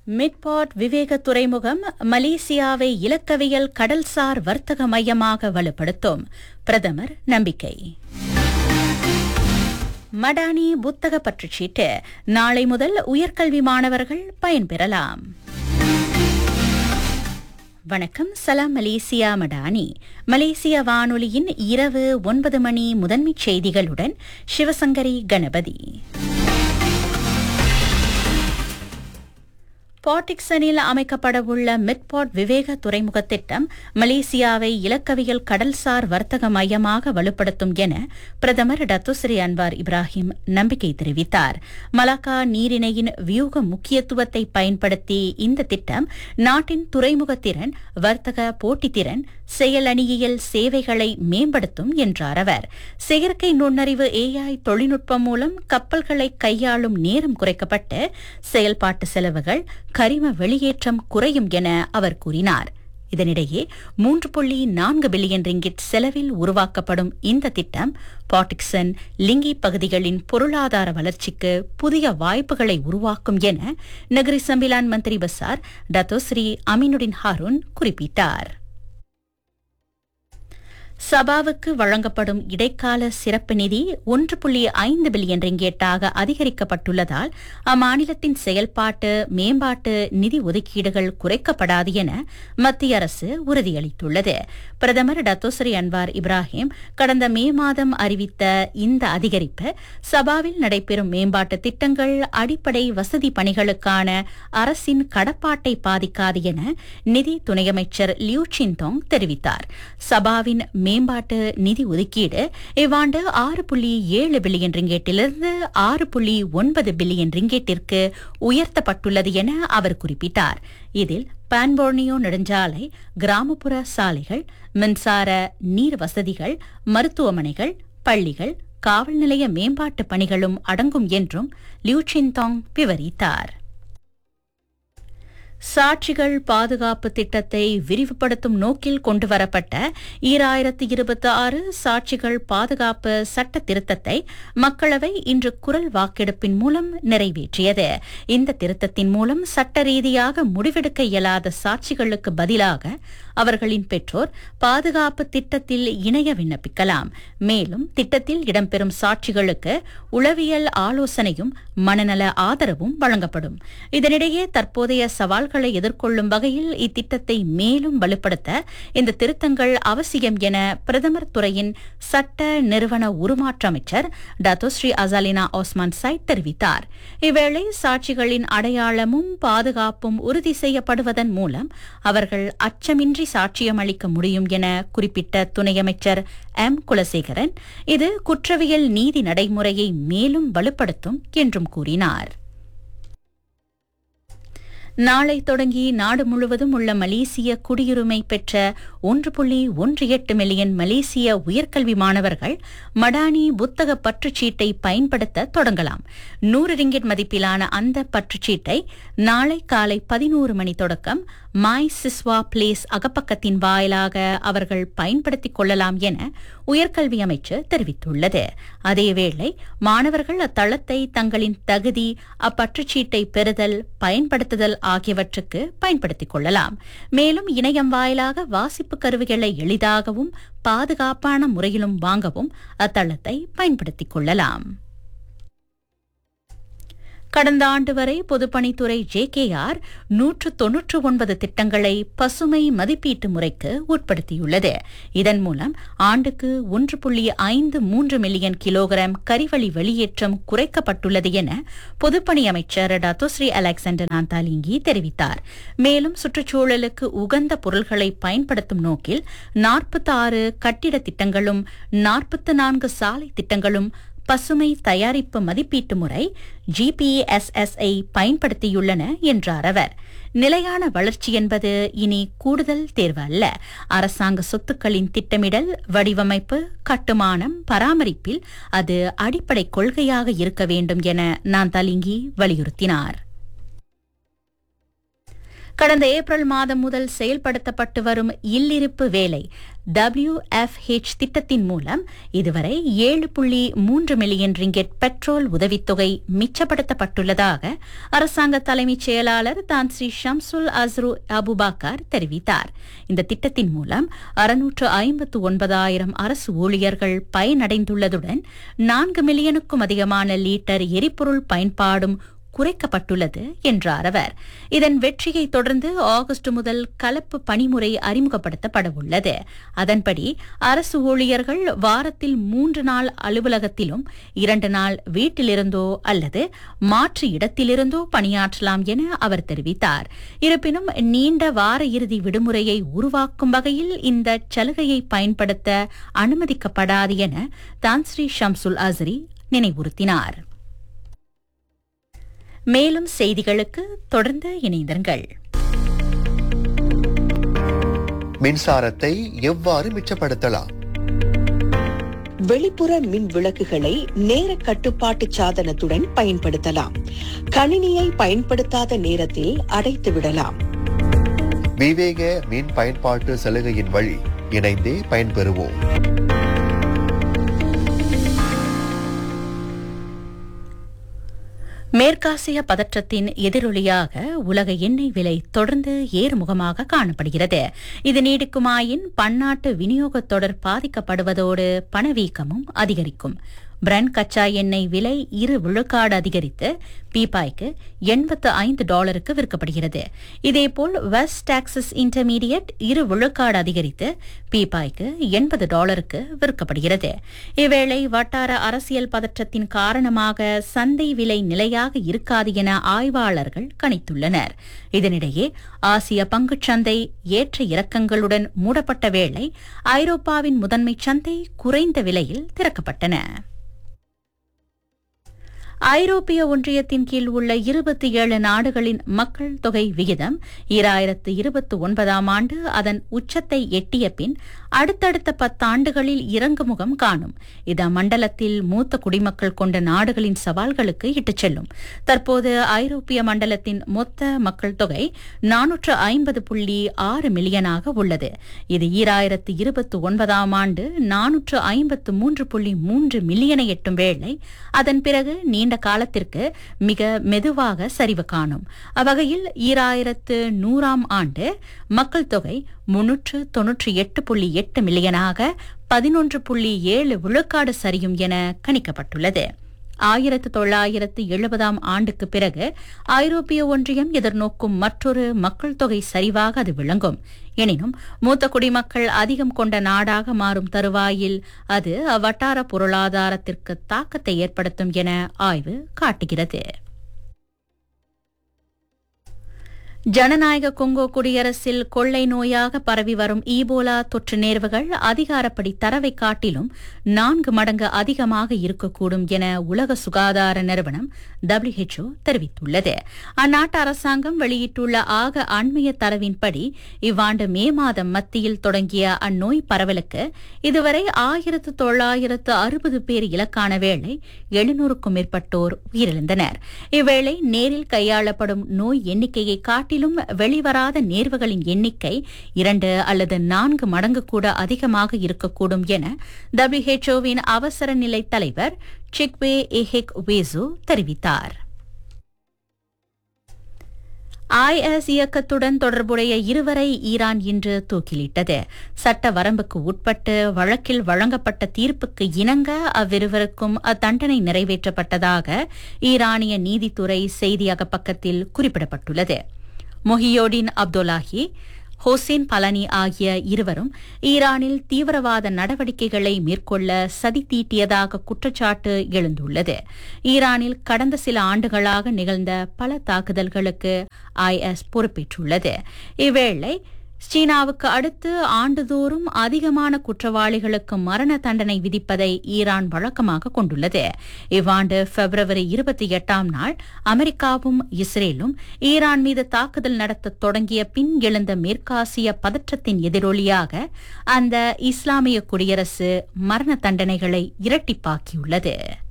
மிட்பாட் விவேக துறைமுகம் மலேசியாவை இலக்கவியல் கடல்சார் வர்த்தக மையமாக வலுப்படுத்தும் பிரதமர் நம்பிக்கை மடானி புத்தக பற்றுச்சீட்டு நாளை முதல் உயர்கல்வி மாணவர்கள் பயன்பெறலாம் வணக்கம் சலாம் மலேசியா மடானி மலேசிய வானொலியின் இரவு ஒன்பது மணி முதன்மைச் செய்திகளுடன் சிவசங்கரி கணபதி பாட்டிக்சனில் அமைக்கப்படவுள்ள மிட்பாட் விவேக துறைமுக திட்டம் மலேசியாவை இலக்கவியல் கடல்சார் வர்த்தக மையமாக வலுப்படுத்தும் என பிரதமர் டத்துஸ்ரீ அன்வார் இப்ராஹிம் நம்பிக்கை தெரிவித்தார் மலாக்கா நீரிணையின் வியூக முக்கியத்துவத்தை பயன்படுத்தி இந்த திட்டம் நாட்டின் துறைமுக திறன் வர்த்தக போட்டித்திறன் செயலணியியல் சேவைகளை மேம்படுத்தும் என்றார் அவர் செயற்கை நுண்ணறிவு ஏஐ தொழில்நுட்பம் மூலம் கப்பல்களை கையாளும் நேரம் குறைக்கப்பட்டு செயல்பாட்டு செலவுகள் கரிம வெளியேற்றம் குறையும் என அவர் கூறினார் இதனிடையே மூன்று புள்ளி நான்கு பில்லியன் ரிங்கிட் செலவில் உருவாக்கப்படும் இந்த திட்டம் பாட்டிக்சன் லிங்கி பகுதிகளின் பொருளாதார வளர்ச்சிக்கு புதிய வாய்ப்புகளை உருவாக்கும் என நகரி சம்பிலான் மந்திரி பசார் டத்தோஸ்ரீ அமீனுடின் ஹாரூன் குறிப்பிட்டார் சபாவுக்கு வழங்கப்படும் இடைக்கால சிறப்பு நிதி ஒன்று புள்ளி ஐந்து பில்லியன் ரிங்கேட்டாக அதிகரிக்கப்பட்டுள்ளதால் அம்மாநிலத்தின் செயல்பாட்டு மேம்பாட்டு நிதி ஒதுக்கீடுகள் குறைக்கப்படாது என மத்திய அரசு உறுதியளித்துள்ளது பிரதமர் டத்தோஸ்ரீ அன்வார் இப்ராஹிம் கடந்த மே மாதம் அறிவித்த இந்த அதிகரிப்பு சபாவில் நடைபெறும் மேம்பாட்டு திட்டங்கள் அடிப்படை வசதி பணிகளுக்கான அரசின் கடப்பாட்டை பாதிக்காது என நிதி துணையமைச்சர் லியூ சின்தோங் தெரிவித்தார் சபாவின் மேம்பாட்டு நிதி ஒதுக்கீடு இவ்வாண்டு ஆறு புள்ளி ஏழு பில்லியன் ரிங்கேட்டிலிருந்து ஆறு புள்ளி ஒன்பது பில்லியன் ரிங்கேட்டிற்கு உயர்த்தப்பட்டுள்ளது என அவர் குறிப்பிட்டார் இதில் பான்போர்னியோ நெடுஞ்சாலை கிராமப்புற சாலைகள் மின்சார நீர் வசதிகள் மருத்துவமனைகள் பள்ளிகள் காவல் நிலைய மேம்பாட்டு பணிகளும் அடங்கும் என்றும் லியூ சின்தாங் விவரித்தார் சாட்சிகள் பாதுகாப்பு திட்டத்தை விரிவுபடுத்தும் நோக்கில் கொண்டுவரப்பட்ட ஈராயிரத்து இருபத்தி ஆறு சாட்சிகள் பாதுகாப்பு சட்ட திருத்தத்தை மக்களவை இன்று குரல் வாக்கெடுப்பின் மூலம் நிறைவேற்றியது இந்த திருத்தத்தின் மூலம் சட்ட ரீதியாக முடிவெடுக்க இயலாத சாட்சிகளுக்கு பதிலாக அவர்களின் பெற்றோர் பாதுகாப்பு திட்டத்தில் இணைய விண்ணப்பிக்கலாம் மேலும் திட்டத்தில் இடம்பெறும் சாட்சிகளுக்கு உளவியல் ஆலோசனையும் மனநல ஆதரவும் வழங்கப்படும் இதனிடையே தற்போதைய சவால்களை எதிர்கொள்ளும் வகையில் இத்திட்டத்தை மேலும் வலுப்படுத்த இந்த திருத்தங்கள் அவசியம் என பிரதமர் துறையின் சட்ட நிறுவன உருமாற்ற அமைச்சர் டத்தோஸ்ரீ அசாலினா ஓஸ்மான் சைட் தெரிவித்தார் இவ்வேளை சாட்சிகளின் அடையாளமும் பாதுகாப்பும் உறுதி செய்யப்படுவதன் மூலம் அவர்கள் அச்சமின்றி சாட்சியம் அளிக்க முடியும் என குறிப்பிட்ட துணை அமைச்சர் எம் குலசேகரன் இது குற்றவியல் நீதி நடைமுறையை மேலும் வலுப்படுத்தும் என்றும் கூறினார் நாளை தொடங்கி நாடு முழுவதும் உள்ள மலேசிய குடியுரிமை பெற்ற ஒன்று புள்ளி ஒன்று எட்டு மில்லியன் மலேசிய உயர்கல்வி மாணவர்கள் மடானி புத்தக பற்றுச்சீட்டை பயன்படுத்த தொடங்கலாம் நூறு ரிங்கிட் மதிப்பிலான அந்த பற்றுச்சீட்டை நாளை காலை பதினோரு மணி தொடக்கம் மாய் சிஸ்வா பிளேஸ் அகப்பக்கத்தின் வாயிலாக அவர்கள் பயன்படுத்திக் கொள்ளலாம் என உயர்கல்வி அமைச்சு தெரிவித்துள்ளது அதேவேளை மாணவர்கள் அத்தளத்தை தங்களின் தகுதி அப்பற்றுச்சீட்டை பெறுதல் பயன்படுத்துதல் ஆகியவற்றுக்கு பயன்படுத்திக் கொள்ளலாம் மேலும் இணையம் வாயிலாக வாசிப்பு கருவிகளை எளிதாகவும் பாதுகாப்பான முறையிலும் வாங்கவும் அத்தளத்தை பயன்படுத்திக் கொள்ளலாம் கடந்த ஆண்டு வரை பொதுப்பணித்துறை ஜேகேஆர் நூற்று தொன்னூற்று ஒன்பது திட்டங்களை பசுமை மதிப்பீட்டு முறைக்கு உட்படுத்தியுள்ளது இதன் மூலம் ஆண்டுக்கு ஒன்று புள்ளி ஐந்து மூன்று மில்லியன் கிலோகிராம் கரிவழி வெளியேற்றம் குறைக்கப்பட்டுள்ளது என பொதுப்பணி அமைச்சர் டத்தோஸ்ரீ அலெக்சாண்டர் நாந்தாலிங்கி தெரிவித்தார் மேலும் சுற்றுச்சூழலுக்கு உகந்த பொருள்களை பயன்படுத்தும் நோக்கில் நாற்பத்தி ஆறு கட்டிட திட்டங்களும் நாற்பத்தி நான்கு சாலை திட்டங்களும் பசுமை தயாரிப்பு மதிப்பீட்டு முறை ஜிபிஎஸ்எஸ்ஐ பயன்படுத்தியுள்ளன என்றார் அவர் நிலையான வளர்ச்சி என்பது இனி கூடுதல் தேர்வு அல்ல அரசாங்க சொத்துக்களின் திட்டமிடல் வடிவமைப்பு கட்டுமானம் பராமரிப்பில் அது அடிப்படை கொள்கையாக இருக்க வேண்டும் என நான் தலிங்கி வலியுறுத்தினார் கடந்த ஏப்ரல் மாதம் முதல் செயல்படுத்தப்பட்டு வரும் இல்லிருப்பு வேலை WFH திட்டத்தின் மூலம் இதுவரை ஏழு புள்ளி மூன்று மில்லியன் ரிங்கெட் பெட்ரோல் உதவித்தொகை மிச்சப்படுத்தப்பட்டுள்ளதாக அரசாங்க தலைமைச் செயலாளர் தான் ஸ்ரீ ஷம்சுல் அஸ்ரு அபுபாக்கர் தெரிவித்தார் இந்த திட்டத்தின் மூலம் அறுநூற்று ஐம்பத்து ஒன்பதாயிரம் அரசு ஊழியர்கள் பயனடைந்துள்ளதுடன் நான்கு மில்லியனுக்கும் அதிகமான லீட்டர் எரிபொருள் பயன்பாடும் குறைக்கப்பட்டுள்ளது என்றார் அவர் இதன் வெற்றியை தொடர்ந்து ஆகஸ்ட் முதல் கலப்பு பணிமுறை அறிமுகப்படுத்தப்பட உள்ளது அதன்படி அரசு ஊழியர்கள் வாரத்தில் மூன்று நாள் அலுவலகத்திலும் இரண்டு நாள் வீட்டிலிருந்தோ அல்லது மாற்று இடத்திலிருந்தோ பணியாற்றலாம் என அவர் தெரிவித்தார் இருப்பினும் நீண்ட வார இறுதி விடுமுறையை உருவாக்கும் வகையில் இந்த சலுகையை பயன்படுத்த அனுமதிக்கப்படாது என தான்ஸ்ரீ ஷம்சுல் அஸ்ரி நினைவுறுத்தினார் மேலும் செய்திகளுக்கு தொடர்ந்து இணைந்திருங்கள் மின்சாரத்தை எவ்வாறு மிச்சப்படுத்தலாம் வெளிப்புற மின் விளக்குகளை நேர கட்டுப்பாட்டு சாதனத்துடன் பயன்படுத்தலாம் கணினியை பயன்படுத்தாத நேரத்தில் அடைத்து விடலாம் விவேக மின் பயன்பாட்டு சலுகையின் வழி இணைந்தே பயன்பெறுவோம் மேற்காசிய பதற்றத்தின் எதிரொலியாக உலக எண்ணெய் விலை தொடர்ந்து ஏறுமுகமாக காணப்படுகிறது இது நீடிக்குமாயின் பன்னாட்டு விநியோகத் தொடர் பாதிக்கப்படுவதோடு பணவீக்கமும் அதிகரிக்கும் பிரண்ட் கச்சா எண்ணெய் விலை இரு விழுக்காடு அதிகரித்து பீப்பாய்க்கு எண்பத்து ஐந்து டாலருக்கு விற்கப்படுகிறது இதேபோல் வெஸ்ட் டாக்ஸஸ் இன்டர்மீடியட் இரு விழுக்காடு அதிகரித்து பீப்பாய்க்கு எண்பது டாலருக்கு விற்கப்படுகிறது இவ்வேளை வட்டார அரசியல் பதற்றத்தின் காரணமாக சந்தை விலை நிலையாக இருக்காது என ஆய்வாளர்கள் கணித்துள்ளனர் இதனிடையே ஆசிய பங்குச்சந்தை ஏற்ற இறக்கங்களுடன் மூடப்பட்ட வேளை ஐரோப்பாவின் முதன்மை சந்தை குறைந்த விலையில் திறக்கப்பட்டன ஐரோப்பிய ஒன்றியத்தின் கீழ் உள்ள இருபத்தி ஏழு நாடுகளின் மக்கள் தொகை விகிதம் ஈராயிரத்து இருபத்தி ஒன்பதாம் ஆண்டு அதன் உச்சத்தை எட்டிய பின் அடுத்தடுத்த பத்தாண்டுகளில் இறங்குமுகம் காணும் இது அம்மண்டலத்தில் மூத்த குடிமக்கள் கொண்ட நாடுகளின் சவால்களுக்கு இட்டுச் செல்லும் தற்போது ஐரோப்பிய மண்டலத்தின் மொத்த மக்கள் தொகை நானூற்று ஐம்பது புள்ளி ஆறு மில்லியனாக உள்ளது இது ஈராயிரத்து இருபத்தி ஒன்பதாம் ஆண்டு நானூற்று ஐம்பத்து மூன்று புள்ளி மூன்று மில்லியனை எட்டும் வேளை அதன் பிறகு நீண்ட காலத்திற்கு மிக மெதுவாக சரிவு காணும் அவ்வகையில் ஈராயிரத்து நூறாம் ஆண்டு மக்கள் தொகை முன்னூற்று தொன்னூற்றி எட்டு புள்ளி எட்டு மில்லியனாக பதினொன்று புள்ளி ஏழு விழுக்காடு சரியும் என கணிக்கப்பட்டுள்ளது ஆயிரத்து தொள்ளாயிரத்து எழுபதாம் ஆண்டுக்கு பிறகு ஐரோப்பிய ஒன்றியம் எதிர்நோக்கும் மற்றொரு மக்கள் தொகை சரிவாக அது விளங்கும் எனினும் மூத்த குடிமக்கள் அதிகம் கொண்ட நாடாக மாறும் தருவாயில் அது அவ்வட்டார பொருளாதாரத்திற்கு தாக்கத்தை ஏற்படுத்தும் என ஆய்வு காட்டுகிறது ஜனநாயக கொங்கோ குடியரசில் கொள்ளை நோயாக பரவி வரும் ஈபோலா தொற்று நேர்வுகள் அதிகாரப்படி தரவை காட்டிலும் நான்கு மடங்கு அதிகமாக இருக்கக்கூடும் என உலக சுகாதார நிறுவனம் WHO தெரிவித்துள்ளது அந்நாட்டு அரசாங்கம் வெளியிட்டுள்ள ஆக அண்மைய தரவின்படி இவ்வாண்டு மே மாதம் மத்தியில் தொடங்கிய அந்நோய் பரவலுக்கு இதுவரை ஆயிரத்து தொள்ளாயிரத்து அறுபது பேர் இலக்கான வேளை எழுநூறுக்கும் மேற்பட்டோர் உயிரிழந்தனர் இவ்வேளை நேரில் கையாளப்படும் நோய் எண்ணிக்கையை காட்டிலும் வெளிவராத நேர்வுகளின் எண்ணிக்கை இரண்டு அல்லது நான்கு மடங்கு கூட அதிகமாக இருக்கக்கூடும் என டபிள்யூஹெச்ஓவின் அவசர நிலை தலைவர் சிக்வே எஹெக் வேசு தெரிவித்தார் ஐஎஸ் இயக்கத்துடன் தொடர்புடைய இருவரை ஈரான் இன்று தூக்கிலிட்டது சட்ட வரம்புக்கு உட்பட்டு வழக்கில் வழங்கப்பட்ட தீர்ப்புக்கு இணங்க அவ்விருவருக்கும் அத்தண்டனை நிறைவேற்றப்பட்டதாக ஈரானிய நீதித்துறை செய்தியாக பக்கத்தில் குறிப்பிடப்பட்டுள்ளது மொஹியோடின் அப்துல்லாஹி ஹோசேன் பலனி ஆகிய இருவரும் ஈரானில் தீவிரவாத நடவடிக்கைகளை மேற்கொள்ள சதி தீட்டியதாக குற்றச்சாட்டு எழுந்துள்ளது ஈரானில் கடந்த சில ஆண்டுகளாக நிகழ்ந்த பல தாக்குதல்களுக்கு ஐஎஸ் பொறுப்பேற்றுள்ளது இவ்வேளை சீனாவுக்கு அடுத்து ஆண்டுதோறும் அதிகமான குற்றவாளிகளுக்கு மரண தண்டனை விதிப்பதை ஈரான் வழக்கமாக கொண்டுள்ளது இவ்வாண்டு பிப்ரவரி இருபத்தி எட்டாம் நாள் அமெரிக்காவும் இஸ்ரேலும் ஈரான் மீது தாக்குதல் நடத்த தொடங்கிய பின் எழுந்த மேற்காசிய பதற்றத்தின் எதிரொலியாக அந்த இஸ்லாமிய குடியரசு மரண தண்டனைகளை இரட்டிப்பாக்கியுள்ளது